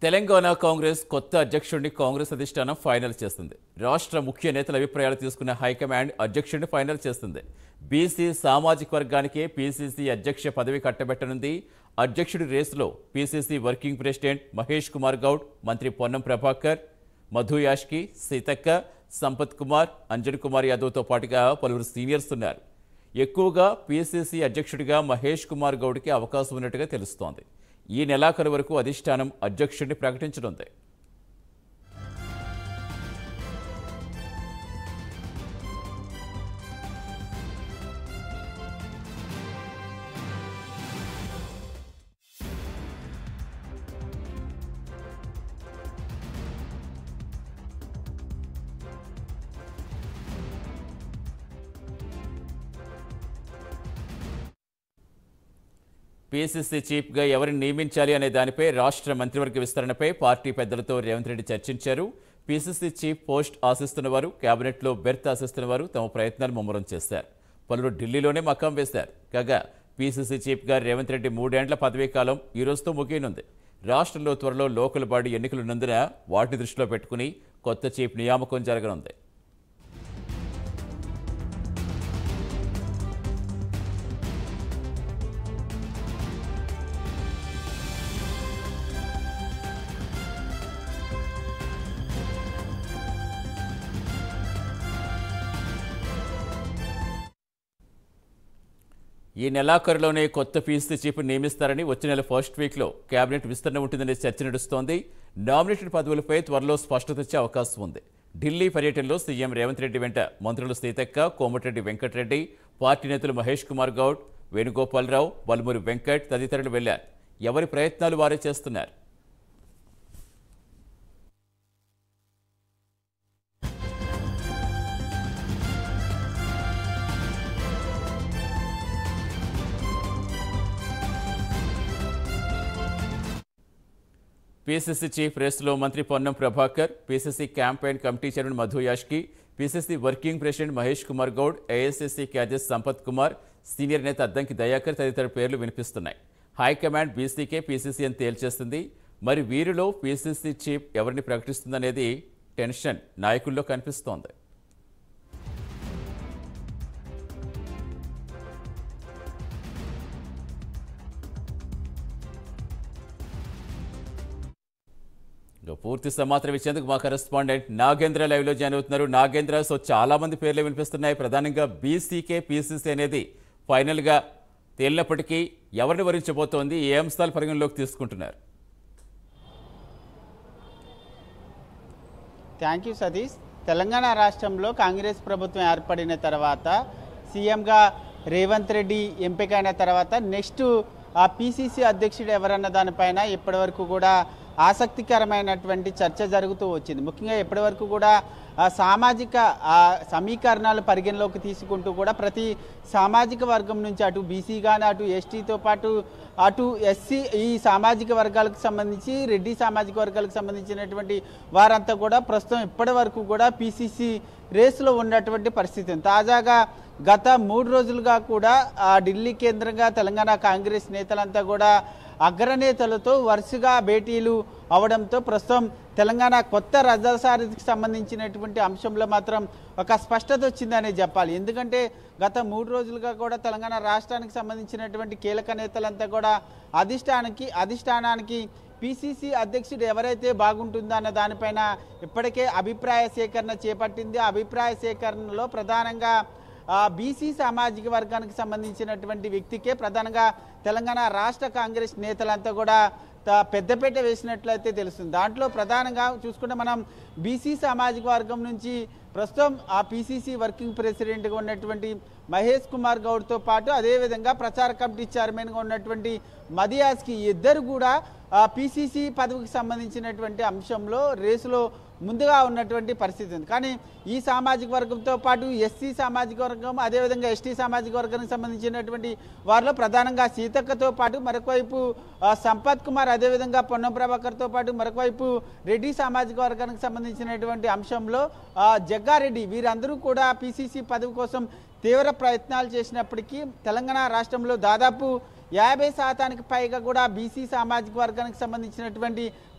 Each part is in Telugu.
తెలంగాణ కాంగ్రెస్ కొత్త అధ్యక్షుడిని కాంగ్రెస్ అధిష్టానం ఫైనల్ చేస్తుంది రాష్ట్ర ముఖ్య నేతల అభిప్రాయాలు తీసుకున్న హైకమాండ్ అధ్యక్షుడిని ఫైనల్ చేస్తుంది బీసీ సామాజిక వర్గానికే పీసీసీ అధ్యక్ష పదవి కట్టబెట్టనుంది అధ్యక్షుడి రేసులో PCC working president Mahesh Kumar Goud మంత్రి పొన్నం ప్రభాకర్ మధు యాష్కి సీతక్క సంపత్ కుమార్ అంజన్ కుమార్ యాదవ్తో పాటుగా పలువురు సీనియర్స్ ఉన్నారు ఎక్కువగా పీసీసీ అధ్యక్షుడిగా మహేష్ కుమార్ గౌడ్కి అవకాశం ఉన్నట్టుగా తెలుస్తోంది ఈ నెలాఖరు వరకు అధిష్టానం అధ్యక్షుడిని ప్రకటించనుంది పీసీసీ చీఫ్గా ఎవరిని నియమించాలి అనే దానిపై రాష్ట్ర మంత్రివర్గ విస్తరణపై పార్టీ పెద్దలతో రేవంత్ రెడ్డి చర్చించారు పీసీసీ చీఫ్ పోస్ట్ ఆశిస్తున్న వారు కేబినెట్లో బెర్త్ ఆశిస్తున్న వారు తమ ప్రయత్నాలు ముమ్మరం చేశారు పలువురు ఢిల్లీలోనే మకాం వేశారు కాగా పీసీసీ చీఫ్గా రేవంత్ రెడ్డి మూడేండ్ల పదవీ కాలం ఈ రోజుతో ముగియనుంది రాష్ట్రంలో త్వరలో లోకల్ బాడీ ఎన్నికలున్నందున వాటిని దృష్టిలో పెట్టుకుని కొత్త చీఫ్ నియామకం జరగనుంది ఈ నెలాఖరులోనే కొత్త పీసీ చీఫ్ నియమిస్తారని వచ్చే నెల ఫస్ట్ వీక్లో కేబినెట్ విస్తరణ ఉంటుందనే చర్చ నడుస్తోంది నామినేటెడ్ పదవులపై త్వరలో స్పష్టత వచ్చే అవకాశం ఉంది ఢిల్లీ పర్యటనలో సీఎం రేవంత్ రెడ్డి వెంట మంత్రులు సీతక్క కోమటిరెడ్డి వెంకటరెడ్డి పార్టీ నేతలు మహేష్ కుమార్ గౌడ్ వేణుగోపాలరావు బల్మూరి వెంకట్ తదితరులు వెళ్లారు ఎవరి ప్రయత్నాలు వారే చేస్తున్నారు పీసీసీ చీఫ్ రేసులో మంత్రి Ponnam Prabhakar PCC campaign committee chairman Madhu Yashki PCC working president Mahesh Kumar Goud AICC క్యాడెస్ సంపత్ కుమార్ సీనియర్ నేత అద్దంకి దయాకర్ తదితర పేర్లు వినిపిస్తున్నాయి హైకమాండ్ బీసీకే పీసీసీ అని తేల్చేస్తుంది మరి వీరిలో పీసీసీ చీఫ్ ఎవరిని ప్రకటిస్తుందనేది టెన్షన్ నాయకుల్లో కనిపిస్తోంది ఇక పూర్తి సమాచారం ఇచ్చేందుకు మా కరెస్పాండెంట్ నాగేంద్ర లైవ్ లో జాయిన్ అవుతున్నారు నాగేంద్ర సో చాలా మంది పేర్లు వినిపిస్తున్నాయి ప్రధానంగా బీసీకే పీసీసీ అనేది ఫైనల్ గా తేలినప్పటికీ ఎవరిని వరించబోతోంది ఏ అంశాలు పరిగణలోకి తీసుకుంటున్నారు థ్యాంక్ యూ సతీష్ తెలంగాణ రాష్ట్రంలో కాంగ్రెస్ ప్రభుత్వం ఏర్పడిన తర్వాత సీఎంగా రేవంత్ రెడ్డి ఎంపికైన తర్వాత నెక్స్ట్ ఆ పీసీసీ అధ్యక్షుడు ఎవరన్న దానిపైన ఇప్పటివరకు కూడా ఆసక్తికరమైనటువంటి చర్చ జరుగుతూ వచ్చింది ముఖ్యంగా ఇప్పటివరకు కూడా ఆ సామాజిక ఆ సమీకరణాలు పరిగణలోకి తీసుకుంటూ కూడా ప్రతి సామాజిక వర్గం నుంచి అటు బీసీ కానీ అటు ఎస్టీతో పాటు అటు ఎస్సీ ఈ సామాజిక వర్గాలకు సంబంధించి రెడ్డి సామాజిక వర్గాలకు సంబంధించినటువంటి వారంతా కూడా ప్రస్తుతం ఇప్పటి వరకు కూడా పీసీసీ రేసులో ఉన్నటువంటి పరిస్థితి ఉంది. తాజాగా గత మూడు రోజులుగా కూడా ఆ ఢిల్లీ కేంద్రంగా తెలంగాణ కాంగ్రెస్ నేతలంతా కూడా అగ్రనేతలతో వరుసగా భేటీలు అవడంతో ప్రస్తుతం తెలంగాణ కొత్త రథసారథికి సంబంధించినటువంటి అంశంలో మాత్రం ఒక స్పష్టత వచ్చిందనే చెప్పాలి ఎందుకంటే గత మూడు రోజులుగా కూడా తెలంగాణ రాష్ట్రానికి సంబంధించినటువంటి కీలక నేతలంతా కూడా అధిష్టానానికి అధిష్టానానికి పిసిసి అధ్యక్షుడు ఎవరైతే బాగుంటుందో అన్న దానిపైన ఇప్పటికే అభిప్రాయ సేకరణ చేపట్టింది ఆ అభిప్రాయ సేకరణలో ప్రధానంగా బీసీ సామాజిక వర్గానికి సంబంధించినటువంటి వ్యక్తికే ప్రధానంగా తెలంగాణ రాష్ట్ర కాంగ్రెస్ నేతలంతా కూడా త- పెద్దపేట వేసినట్లయితే తెలుస్తుంది దాంట్లో ప్రధానంగా చూసుకుంటే మనం బీసీ సామాజిక వర్గం నుంచి ప్రస్తుతం ఆ పిసిసి వర్కింగ్ ప్రెసిడెంట్గా ఉన్నటువంటి మహేష్ కుమార్ గౌడ్తో పాటు అదేవిధంగా ప్రచార కమిటీ చైర్మన్గా ఉన్నటువంటి మదియాస్కి ఇద్దరు కూడా ఆ పిసిసి పదవికి సంబంధించినటువంటి అంశంలో రేసులో ముందుగా ఉన్నటువంటి పరిస్థితి ఉంది కానీ ఈ సామాజిక వర్గంతో పాటు ఎస్సీ సామాజిక వర్గం అదేవిధంగా ఎస్టీ సామాజిక వర్గానికి సంబంధించినటువంటి వారిలో ప్రధానంగా సీతక్కతో పాటు మరొకవైపు ఆ, సంపత్ కుమార్ అదేవిధంగా పొన్నం ప్రభాకర్తో పాటు మరొకవైపు రెడ్డి సామాజిక వర్గానికి సంబంధించినటువంటి అంశంలో ఆ, జగ్గారెడ్డి వీరందరూ కూడా పిసిసి పదవి కోసం తీవ్ర ప్రయత్నాలు చేసినప్పటికీ తెలంగాణ రాష్ట్రంలో దాదాపు యాభై శాతానికి పైగా కూడా బీసీ సామాజిక వర్గానికి సంబంధించినటువంటి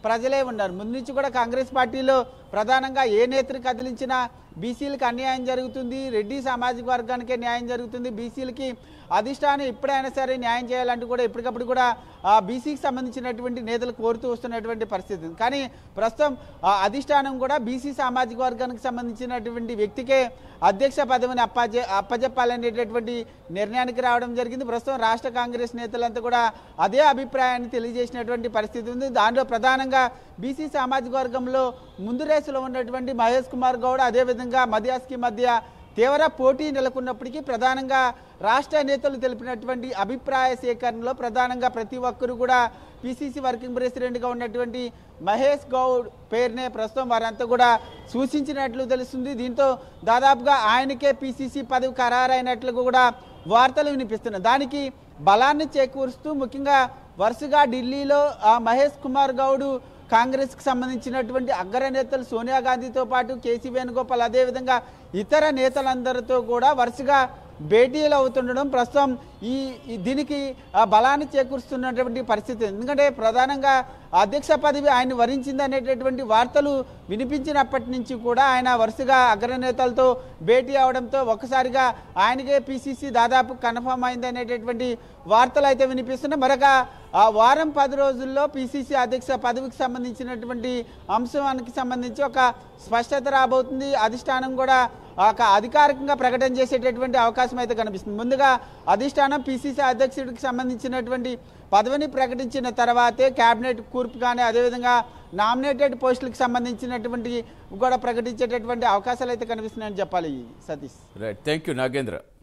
ప్రజలే ఉన్నారు ముందు నుంచి కూడా కాంగ్రెస్ పార్టీలో ప్రధానంగా ఏ నేతలు కదిలించినా బీసీలకు అన్యాయం జరుగుతుంది రెడ్డి సామాజిక వర్గానికే న్యాయం జరుగుతుంది బీసీలకి అధిష్టానం ఎప్పుడైనా సరే న్యాయం చేయాలంటూ కూడా ఎప్పటికప్పుడు కూడా ఆ బీసీకి సంబంధించినటువంటి నేతలు కోరుతూ వస్తున్నటువంటి పరిస్థితి ఉంది. కానీ ప్రస్తుతం ఆ అధిష్టానం కూడా బీసీ సామాజిక వర్గానికి సంబంధించినటువంటి వ్యక్తికే అధ్యక్ష పదవిని అప్పజె అప్పజెప్పాలనేటటువంటి నిర్ణయానికి రావడం జరిగింది ప్రస్తుతం రాష్ట్ర కాంగ్రెస్ నేతలంతా కూడా అదే అభిప్రాయాన్ని తెలియజేసినటువంటి పరిస్థితి ఉంది దాంట్లో ప్రధానంగా బీసీ సామాజిక వర్గంలో ముందు రేసులో ఉన్నటువంటి మహేష్ కుమార్ గౌడ్ అదేవిధంగా మధ్యాస్కి మధ్య తీవ్ర పోటీ నెలకొన్నప్పటికీ ప్రధానంగా రాష్ట్ర నేతలు తెలిపినటువంటి అభిప్రాయ సేకరణలో ప్రధానంగా ప్రతి ఒక్కరు కూడా పిసిసి వర్కింగ్ ప్రెసిడెంట్గా ఉన్నటువంటి మహేష్ గౌడ్ పేరునే ప్రస్తుతం వారంతా కూడా సూచించినట్లు తెలుస్తుంది దీంతో దాదాపుగా ఆయనకే పిసిసి పదవి ఖరారైనట్లు కూడా వార్తలు వినిపిస్తున్నాయి దానికి బలాన్ని చేకూరుస్తూ ముఖ్యంగా వరుసగా ఢిల్లీలో ఆ మహేష్ కుమార్ గౌడ్ కాంగ్రెస్కి సంబంధించినటువంటి అగ్రనేతలు సోనియా గాంధీతో పాటు కేసీ వేణుగోపాల్ అదేవిధంగా ఇతర నేతలందరితో కూడా వరుసగా భేటీలు అవుతుండడం ప్రస్తుతం ఈ ఈ దీనికి ఆ బలాన్ని చేకూరుస్తున్నటువంటి పరిస్థితి ఎందుకంటే ప్రధానంగా అధ్యక్ష పదవి ఆయన వరించింది అనేటటువంటి వార్తలు వినిపించినప్పటి నుంచి కూడా ఆయన వరుసగా అగ్రనేతలతో భేటీ అవడంతో ఒక్కసారిగా ఆయనకే పిసిసి దాదాపు కన్ఫర్మ్ అయింది అనేటటువంటి వార్తలు అయితే వినిపిస్తున్నాయి మరొక ఆ వారం పది రోజుల్లో పిసిసి అధ్యక్ష పదవికి సంబంధించినటువంటి అంశానికి సంబంధించి ఒక స్పష్టత రాబోతుంది అధిష్టానం కూడా ఒక అధికారికంగా ప్రకటన చేసేటటువంటి అవకాశం అయితే కనిపిస్తుంది ముందుగా అధిష్టానం పిసిసి అధ్యక్షుడికి సంబంధించినటువంటి పదవిని ప్రకటించిన తర్వాతే కేబినెట్ కూర్పు కానీ అదేవిధంగా నామినేటెడ్ పోస్టులకు సంబంధించినటువంటి కూడా ప్రకటించేటటువంటి అవకాశాలు అయితే కనిపిస్తున్నాయని చెప్పాలి Satish right thank you Nagendra